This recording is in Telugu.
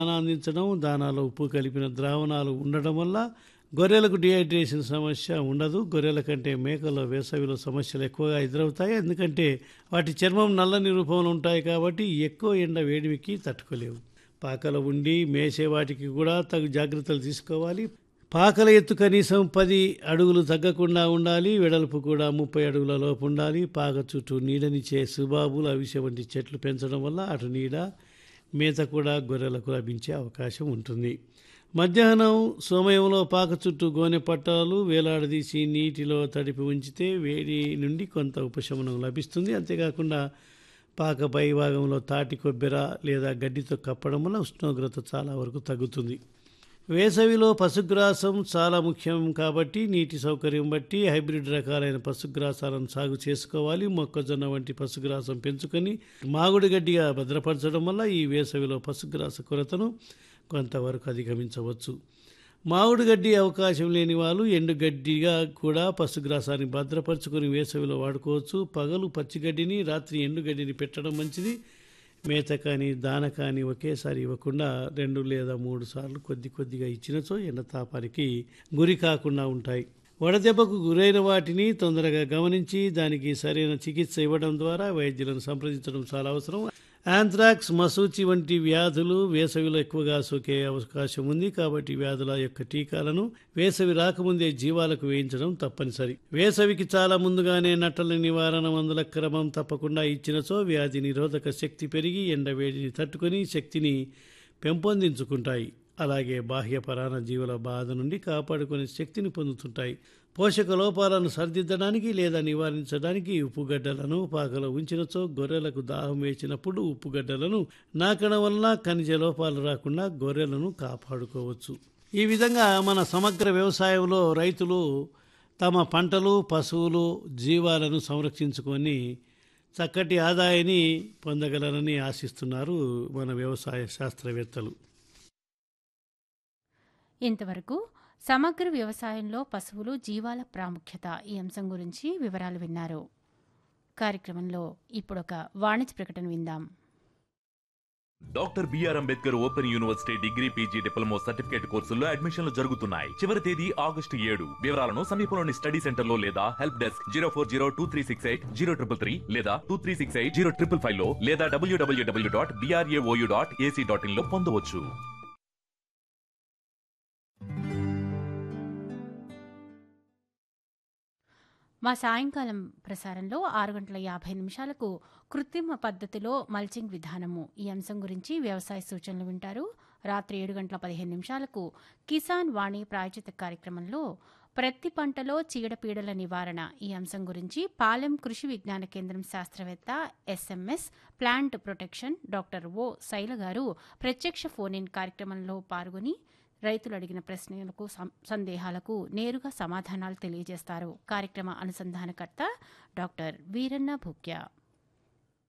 దానా అందించడం దానాలో ఉప్పు కలిపిన ద్రావణాలు ఉండడం వల్ల గొర్రెలకు డిహైడ్రేషన్ సమస్య ఉండదు గొర్రెల కంటే మేకల వేసవిలో సమస్యలు ఎక్కువగా ఎదురవుతాయి ఎందుకంటే వాటి చర్మం నల్లని రూపంలో ఉంటాయి కాబట్టి ఎక్కువ ఎండ వేడిమికి తట్టుకోలేవు పాకలు ఉండి మేసే వాటికి కూడా తగు జాగ్రత్తలు తీసుకోవాలి పాకల ఎత్తు కనీసం పది అడుగులు తగ్గకుండా ఉండాలి వెడల్పు కూడా ముప్పై అడుగుల లోపు ఉండాలి పాక చుట్టూ నీడనిచ్చే సుబాబులు అవిసె వంటి చెట్లు పెంచడం వల్ల అటు నీడ మేత కూడా గొర్రెలకు లభించే అవకాశం ఉంటుంది మధ్యాహ్నం సమయంలో పాక చుట్టూ గోనె పట్టాలు వేలాడదీసి నీటిలో తడిపి ఉంచితే వేడి నుండి కొంత ఉపశమనం లభిస్తుంది అంతేకాకుండా పాక పై భాగంలో తాటి కొబ్బెర లేదా గడ్డితో కప్పడం వల్ల ఉష్ణోగ్రత చాలా వరకు తగ్గుతుంది వేసవిలో పశుగ్రాసం చాలా ముఖ్యం కాబట్టి నీటి సౌకర్యం బట్టి హైబ్రిడ్ రకాలైన పశుగ్రాసాలను సాగు చేసుకోవాలి మొక్కజొన్న వంటి పశుగ్రాసం పెంచుకొని మాగుడి గడ్డిగా భద్రపరచడం వల్ల ఈ వేసవిలో పశుగ్రాస కొరతను కొంతవరకు అధిగమించవచ్చు మామిడి గడ్డి అవకాశం లేని వాళ్ళు ఎండుగడ్డిగా కూడా పశుగ్రాసాన్ని భద్రపరచుకొని వేసవిలో వాడుకోవచ్చు పగలు పచ్చిగడ్డిని రాత్రి ఎండుగడ్డిని పెట్టడం మంచిది మేత కానీ దాన కానీ ఒకేసారి ఇవ్వకుండా రెండు లేదా మూడు సార్లు కొద్ది కొద్దిగా ఇచ్చినచో ఎండ తాపానికి గురి కాకుండా ఉంటాయి వడదెబ్బకు గురైన వాటిని తొందరగా గమనించి దానికి సరైన చికిత్స ఇవ్వడం ద్వారా వైద్యులను సంప్రదించడం చాలా అవసరం యాంథ్రాక్స్ మసూచి వంటి వ్యాధులు వేసవిలో ఎక్కువగా సోకే అవకాశం ఉంది కాబట్టి వ్యాధుల యొక్క టీకాలను వేసవి రాకముందే జీవాలకు వేయించడం తప్పనిసరి వేసవికి చాలా ముందుగానే నట్టల నివారణ మందుల క్రమం తప్పకుండా ఇచ్చినచో వ్యాధి నిరోధక శక్తి పెరిగి ఎండవేడిని తట్టుకొని శక్తిని పెంపొందించుకుంటాయి అలాగే బాహ్య పరాణ జీవుల బాధ నుండి కాపాడుకునే శక్తిని పొందుతుంటాయి పోషక లోపాలను సరిదిద్దడానికి లేదా నివారించడానికి ఉప్పుగడ్డలను పాకలో ఉంచినచో గొర్రెలకు దాహం వేసినప్పుడు ఉప్పుగడ్డలను నాకడం వల్ల ఖనిజ లోపాలు రాకుండా గొర్రెలను కాపాడుకోవచ్చు ఈ విధంగా మన సమగ్ర వ్యవసాయంలో రైతులు తమ పంటలు పశువులు జీవాలను సంరక్షించుకొని చక్కటి ఆదాయాన్ని పొందగలరని ఆశిస్తున్నారు మన వ్యవసాయ శాస్త్రవేత్తలు ఇంతవరకు సమగ్ర వ్యవసాయంలో పశువులు జీవాల ప్రాముఖ్యత ఈ అంశం గురించి వివరాలు విన్నారు కార్యక్రమంలో ఇప్పుడొక వాణిజ్య ప్రకటన విందాం doctor BR Ambedkar open university degree PG diploma certificate కోర్సుల్లో అడ్మిషన్లు జరుగుతున్నాయి చివరి తేదీ ఆగస్టు ఏడు వివరాలను సమీపంలోని స్టడీ సెంటర్ లో లేదా help desk zero four zero two three six eight zero triple three లేదా two three six eight zero triple five లో లేదా WWW dot BRAOU dot AC dot in లో పొందవచ్చు మా సాయంకాలం ప్రసారంలో ఆరు గంటల యాభై నిమిషాలకు కృత్రిమ పద్ధతిలో మల్చింగ్ విధానము ఈ అంశం గురించి వ్యవసాయ సూచనలు వింటారు రాత్రి ఏడు గంటల పదిహేను నిమిషాలకు కిసాన్ వాణి ప్రాయోజిత కార్యక్రమంలో ప్రతి పంటలో చీడపీడల నివారణ ఈ అంశం గురించి పాలెం కృషి విజ్ఞాన కేంద్రం శాస్త్రవేత్త SMS plant protection doctor O Shaila గారు ప్రత్యక్ష ఫోన్ ఇన్ కార్యక్రమంలో పాల్గొని రైతులు అడిగిన ప్రశ్నలకు సం- సందేహాలకు నేరుగా సమాధానాలు తెలియజేస్తారు కార్యక్రమ అనుసంధానకర్త డాక్టర్ వీరన్న భూక్య